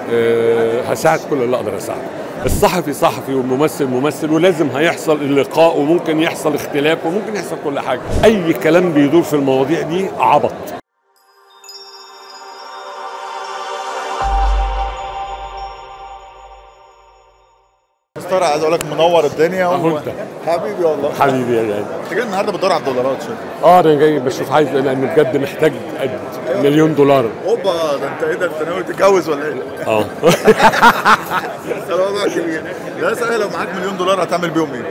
أه هساعد كل اللي اقدر اساعده الصحفي صحفي والممثل ممثل ولازم هيحصل اللقاء وممكن يحصل اختلاف وممكن يحصل كل حاجه اي كلام بيدور في المواضيع دي عبط مستر عايز اقول لك منور الدنيا أهو أنت. حبيبي والله حبيبي يا يعني انت جاي النهارده بتدور على الدولارات شكلك اه انا جاي بشوف عايز لان بجد محتاج قد مليون دولار اوبا ده انت ايه ده انت ناوي تتجوز ولا ايه؟ اه الموضوع كبير لا صحيح لو معاك مليون دولار هتعمل بيهم ايه؟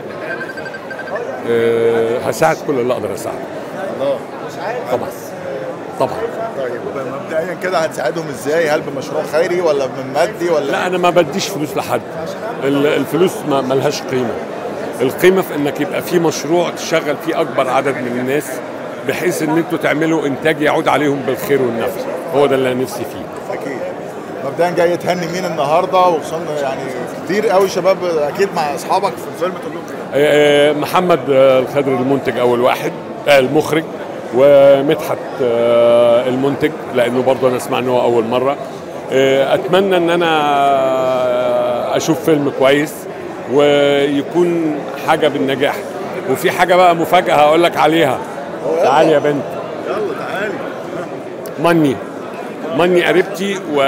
أه هساعد كل اللي اقدر اساعده الله طبعا طبعا طيب مبدئيا كده هتساعدهم ازاي؟ هل بمشروع خيري ولا من مادي ولا لا انا ما بديش فلوس لحد ال- الفلوس ما ملهاش قيمه القيمه في انك يبقى في مشروع تشغل فيه اكبر عدد من الناس بحيث ان انتوا تعملوا انتاج يعود عليهم بالخير والنفع هو ده اللي انا نفسي فيه اكيد مبدئيا جاي تهني مين النهارده وخصوصا يعني كتير قوي شباب اكيد مع اصحابك في الفيلم تقول لهم إيه؟ آه، محمد آه، الخضر المنتج اول واحد آه، المخرج ومدحت آه، المنتج لانه برضه انا اسمع ان هو اول مره آه، اتمنى ان انا اشوف فيلم كويس ويكون حاجه بالنجاح وفي حاجه بقى مفاجاه هقول لك عليها تعالي يا بنت يلا تعالي ماني ماني قريبتي و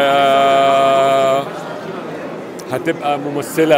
هتبقى ممثله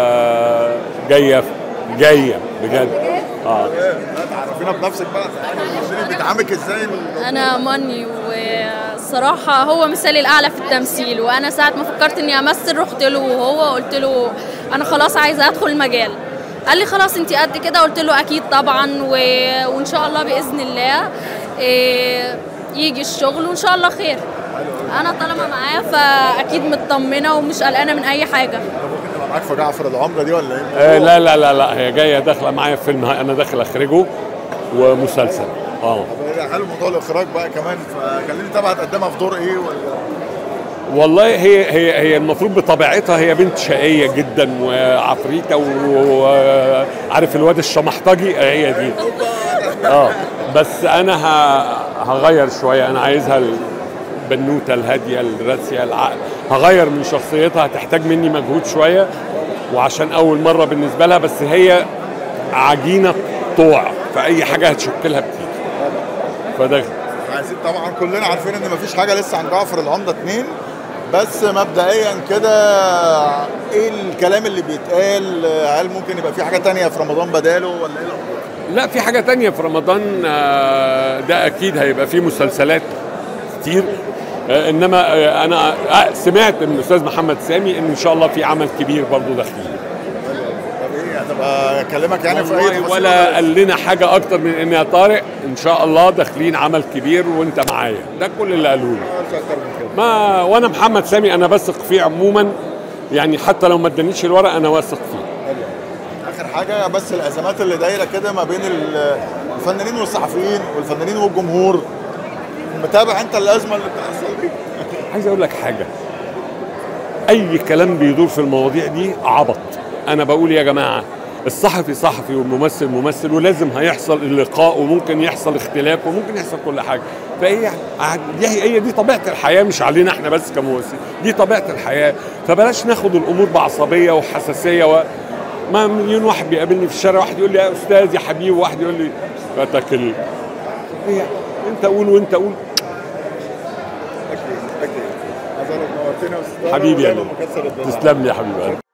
جايه جايه بجد اه لا تعرفينا بنفسك بقى تعالي بيدعمك ازاي انا ماني والصراحة هو مثالي الأعلى في التمثيل وأنا ساعة ما فكرت إني أمثل رحت له وهو قلت له أنا خلاص عايزة أدخل المجال قال لي خلاص أنت قد كده قلت له أكيد طبعا و... وإن شاء الله بإذن الله إيه... يجي الشغل وإن شاء الله خير أنا طالما معاه فأكيد مطمنة ومش قلقانة من أي حاجة ممكن تبقى معاك في جعفر العمره دي ولا ايه؟ آه، لا لا لا لا هي جايه داخله معايا في فيلم انا داخل اخرجه ومسلسل اه طب إيه حلو موضوع الاخراج بقى كمان فكلمني طبعا هتقدمها في دور ايه ولا والله هي هي هي المفروض بطبيعتها هي بنت شقيه جدا وعفريته وعارف الواد الشمحطجي هي دي اه بس انا ه- هغير شويه انا عايزها البنوته الهاديه الراسيه العقل هغير من شخصيتها هتحتاج مني مجهود شويه وعشان اول مره بالنسبه لها بس هي عجينه طوع فاي حاجه هتشكلها بتيجي فده عايزين طبعا كلنا عارفين ان مفيش حاجه لسه عن جعفر العمده اتنين بس مبدئيا كده ايه الكلام اللي بيتقال هل ممكن يبقى في حاجه تانية في رمضان بداله ولا ايه الأخبار؟ لا في حاجة تانية في رمضان آه، ده أكيد هيبقى فيه مسلسلات كتير آه، إنما آه، أنا آه، سمعت من الأستاذ محمد سامي إن إن شاء الله في عمل كبير برضه داخلين طب ايه هتبقى اكلمك يعني في اي والله تفاصيل ولا قال لنا حاجة أكتر من إن يا طارق إن شاء الله داخلين عمل كبير وأنت معايا ده كل اللي قالوه لي مش اكتر من كده ما وأنا محمد سامي أنا بثق فيه عموما يعني حتى لو ما ادانيش الورق أنا واثق فيه اخر حاجه بس الازمات اللي دايره كده ما بين ال- الفنانين والصحفيين والفنانين والجمهور متابع انت الازمه اللي بتحصل دي عايز اقول لك حاجه اي كلام بيدور في المواضيع دي عبط انا بقول يا جماعه الصحفي صحفي والممثل ممثل ولازم هيحصل اللقاء وممكن يحصل اختلاف وممكن يحصل كل حاجه فهي عاد- دي هي دي طبيعه الحياه مش علينا احنا بس كممثلين دي طبيعه الحياه فبلاش ناخد الامور بعصبيه وحساسيه و... ما مليون واحد بيقابلني في الشارع واحد يقول لي يا استاذ يا حبيبي واحد يقول لي فتكل هي انت قول وانت قول اكيد اكيد عايز اقول لك نورتنا يا أستاذ حبيبي يا ودايما لؤي. مكسر الدنيا تسلم لي يا حبيبي